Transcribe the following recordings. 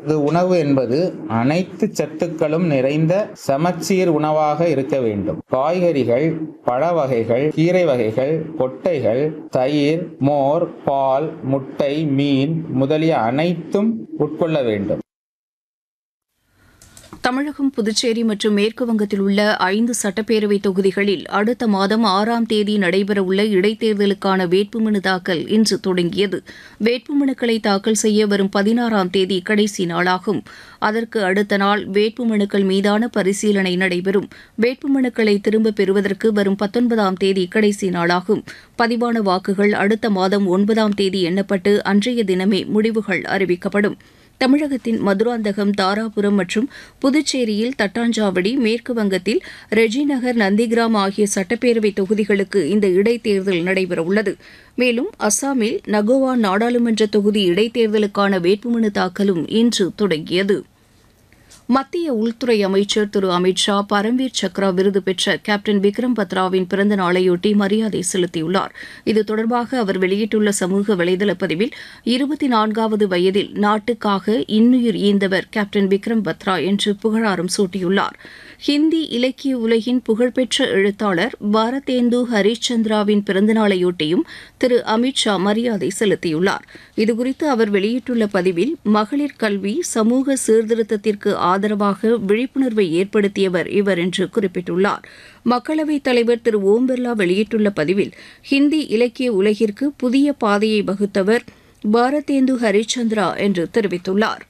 இது உணவு என்பது அனைத்து சத்துக்களும் நிறைந்த சமச்சீர் உணவாக இருக்க வேண்டும் காய்கறிகள் பழ வகைகள் கீரை வகைகள் கொட்டைகள் தயிர் மோர் பால் முட்டை மீன் முதலிய அனைத்தும் உட்கொள்ள வேண்டும் தமிழகம் புதுச்சேரி மற்றும் மேற்கு வங்கத்தில் உள்ள ஐந்து சட்டப்பேரவை தொகுதிகளில் அடுத்த மாதம் ஆறாம் தேதி நடைபெறவுள்ள இடைத்தேர்தலுக்கான வேட்புமனு தாக்கல் இன்று தொடங்கியது வேட்புமனுக்களை தாக்கல் செய்ய வரும் பதினாறாம் தேதி கடைசி நாளாகும் அதற்கு அடுத்த நாள் வேட்புமனுக்கள் மீதான பரிசீலனை நடைபெறும் வேட்புமனுக்களை திரும்பப் பெறுவதற்கு வரும் பத்தொன்பதாம் தேதி கடைசி நாளாகும் பதிவான வாக்குகள் அடுத்த மாதம் ஒன்பதாம் தேதி எண்ணப்பட்டு அன்றைய தினமே முடிவுகள் அறிவிக்கப்படும் தமிழகத்தின் மதுராந்தகம் தாராபுரம் மற்றும் புதுச்சேரியில் தட்டாஞ்சாவடி மேற்கு வங்கத்தில் ரெஜிநகர் நந்திகிராம் ஆகிய சட்டப்பேரவை தொகுதிகளுக்கு இந்த இடைத்தேர்தல் நடைபெறவுள்ளது மேலும் அஸ்ஸாமில் நகோவா நாடாளுமன்ற தொகுதி இடைத்தேர்தலுக்கான வேட்புமனு தாக்கலும் இன்று தொடங்கியது மத்திய உள்துறை அமைச்சர் திரு அமித் ஷா பரம்வீர் சக்ரா விருது பெற்ற கேப்டன் விக்ரம் பத்ராவின் பிறந்த நாளையொட்டி மரியாதை செலுத்தியுள்ளார் இது தொடர்பாக அவர் வெளியிட்டுள்ள சமூக வலைதள பதிவில் இருபத்தி நான்காவது வயதில் நாட்டுக்காக இன்னுயிர் ஈந்தவர் கேப்டன் விக்ரம் பத்ரா என்று புகழாரம் சூட்டியுள்ளார் ஹிந்தி இலக்கிய உலகின் புகழ்பெற்ற எழுத்தாளர் பாரதேந்து ஹரிச்சந்திராவின் பிறந்தநாளையொட்டியும் திரு அமித் ஷா மரியாதை செலுத்தியுள்ளார் இதுகுறித்து அவர் வெளியிட்டுள்ள பதிவில் மகளிர் கல்வி சமூக சீர்திருத்தத்திற்கு ஆதரவாக விழிப்புணர்வை ஏற்படுத்தியவர் இவர் என்று குறிப்பிட்டுள்ளார் மக்களவைத் தலைவர் திரு ஓம் பிர்லா வெளியிட்டுள்ள பதிவில் ஹிந்தி இலக்கிய உலகிற்கு புதிய பாதையை வகுத்தவர் பாரதேந்து ஹரிச்சந்திரா என்று தெரிவித்துள்ளார்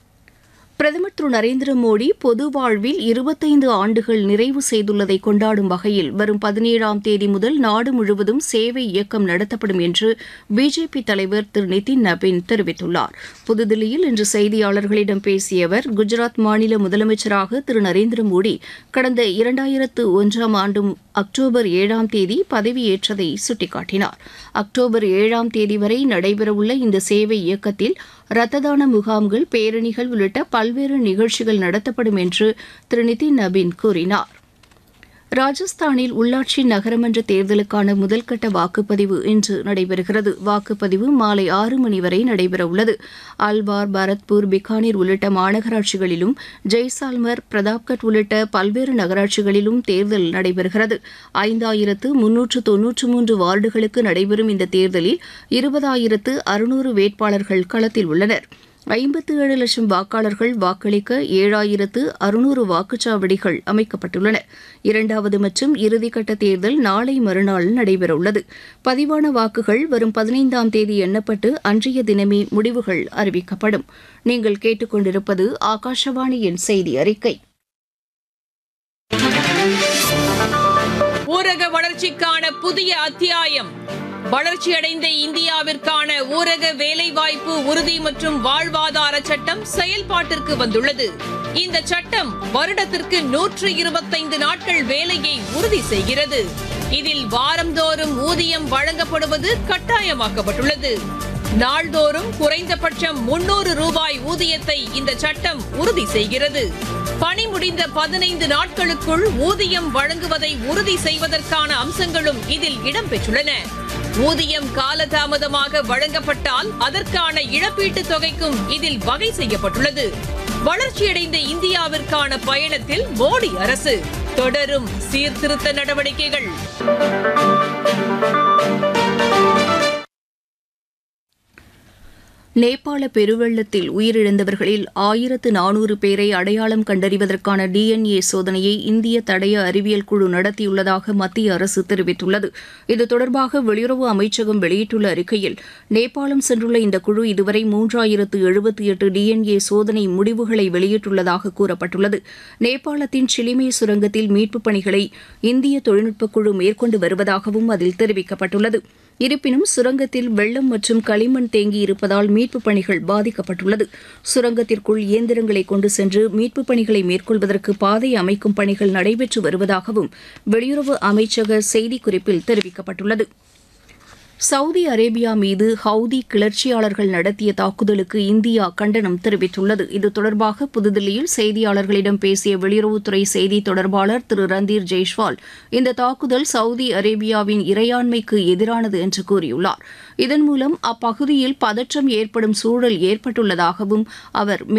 பிரதமர் திரு நரேந்திர மோடி பொது வாழ்வில் இருபத்தைந்து ஆண்டுகள் நிறைவு செய்துள்ளதை கொண்டாடும் வகையில் வரும் பதினேழாம் தேதி முதல் நாடு முழுவதும் சேவை இயக்கம் நடத்தப்படும் என்று பிஜேபி தலைவர் திரு நிதின் நபீன் தெரிவித்துள்ளார் புதுதில்லியில் இன்று செய்தியாளர்களிடம் பேசிய அவர் குஜராத் மாநில முதலமைச்சராக திரு நரேந்திர மோடி கடந்த இரண்டாயிரத்து ஒன்றாம் ஆண்டு அக்டோபர் ஏழாம் தேதி பதவியேற்றதை சுட்டிக்காட்டினார் அக்டோபர் ஏழாம் தேதி வரை நடைபெறவுள்ள இந்த சேவை இயக்கத்தில் ரத்த தான முகாம்கள் பேரணிகள் உள்ளிட்ட பல்வேறு நிகழ்ச்சிகள் நடத்தப்படும் என்று திரு நிதின் நபீன் கூறினார் ராஜஸ்தானில் உள்ளாட்சி நகரமன்ற தேர்தலுக்கான முதல்கட்ட வாக்குப்பதிவு இன்று நடைபெறுகிறது வாக்குப்பதிவு மாலை ஆறு மணி வரை நடைபெறவுள்ளது அல்வார் பரத்பூர் பிகானீர் உள்ளிட்ட மாநகராட்சிகளிலும் ஜெய்சால்மர் பிரதாப்கட் உள்ளிட்ட பல்வேறு நகராட்சிகளிலும் தேர்தல் நடைபெறுகிறது ஐந்தாயிரத்து முன்னூற்று தொன்னூற்று மூன்று வார்டுகளுக்கு நடைபெறும் இந்த தேர்தலில் இருபதாயிரத்து அறுநூறு வேட்பாளர்கள் களத்தில் உள்ளனர் ஐம்பத்து ஏழு லட்சம் வாக்காளர்கள் வாக்களிக்க ஏழாயிரத்து அறுநூறு வாக்குச்சாவடிகள் அமைக்கப்பட்டுள்ளன இரண்டாவது மற்றும் இறுதிக்கட்ட தேர்தல் நாளை மறுநாள் நடைபெறவுள்ளது பதிவான வாக்குகள் வரும் பதினைந்தாம் தேதி எண்ணப்பட்டு அன்றைய தினமே முடிவுகள் அறிவிக்கப்படும் நீங்கள் கேட்டுக்கொண்டிருப்பது ஆகாஷவாணியின் செய்தி அறிக்கை ஊரக வளர்ச்சிக்கான புதிய அத்தியாயம் வளர்ச்சியடைந்த இந்தியாவிற்கான ஊரக வேலைவாய்ப்பு உறுதி மற்றும் வாழ்வாதார சட்டம் செயல்பாட்டிற்கு வந்துள்ளது இந்த சட்டம் வருடத்திற்கு நூற்று இருபத்தைந்து நாட்கள் வேலையை உறுதி செய்கிறது இதில் வாரந்தோறும் ஊதியம் வழங்கப்படுவது கட்டாயமாக்கப்பட்டுள்ளது நாள்தோறும் குறைந்தபட்சம் முன்னூறு ரூபாய் ஊதியத்தை இந்த சட்டம் உறுதி செய்கிறது பணி முடிந்த பதினைந்து நாட்களுக்குள் ஊதியம் வழங்குவதை உறுதி செய்வதற்கான அம்சங்களும் இதில் இடம்பெற்றுள்ளன ஊதியம் காலதாமதமாக வழங்கப்பட்டால் அதற்கான இழப்பீட்டுத் தொகைக்கும் இதில் வகை செய்யப்பட்டுள்ளது வளர்ச்சியடைந்த இந்தியாவிற்கான பயணத்தில் மோடி அரசு தொடரும் சீர்திருத்த நடவடிக்கைகள் நேபாள பெருவெள்ளத்தில் உயிரிழந்தவர்களில் ஆயிரத்து நானூறு பேரை அடையாளம் கண்டறிவதற்கான டிஎன்ஏ சோதனையை இந்திய தடய அறிவியல் குழு நடத்தியுள்ளதாக மத்திய அரசு தெரிவித்துள்ளது இது தொடர்பாக வெளியுறவு அமைச்சகம் வெளியிட்டுள்ள அறிக்கையில் நேபாளம் சென்றுள்ள இந்த குழு இதுவரை மூன்றாயிரத்து எழுபத்தி எட்டு டிஎன்ஏ சோதனை முடிவுகளை வெளியிட்டுள்ளதாக கூறப்பட்டுள்ளது நேபாளத்தின் சிலிமே சுரங்கத்தில் மீட்புப் பணிகளை இந்திய தொழில்நுட்பக் குழு மேற்கொண்டு வருவதாகவும் அதில் தெரிவிக்கப்பட்டுள்ளது இருப்பினும் சுரங்கத்தில் வெள்ளம் மற்றும் களிமண் தேங்கியிருப்பதால் மீட்புப் பணிகள் பாதிக்கப்பட்டுள்ளது சுரங்கத்திற்குள் இயந்திரங்களை கொண்டு சென்று மீட்புப் பணிகளை மேற்கொள்வதற்கு பாதை அமைக்கும் பணிகள் நடைபெற்று வருவதாகவும் வெளியுறவு அமைச்சக செய்திக்குறிப்பில் தெரிவிக்கப்பட்டுள்ளது சவுதி அரேபியா மீது ஹவுதி கிளர்ச்சியாளர்கள் நடத்திய தாக்குதலுக்கு இந்தியா கண்டனம் தெரிவித்துள்ளது இது தொடர்பாக புதுதில்லியில் செய்தியாளர்களிடம் பேசிய வெளியுறவுத்துறை செய்தி தொடர்பாளர் திரு ரந்தீர் ஜெய்ஷ்வால் இந்த தாக்குதல் சவுதி அரேபியாவின் இறையாண்மைக்கு எதிரானது என்று கூறியுள்ளார் இதன் மூலம் அப்பகுதியில் பதற்றம் ஏற்படும் சூழல் ஏற்பட்டுள்ளதாகவும் அவர்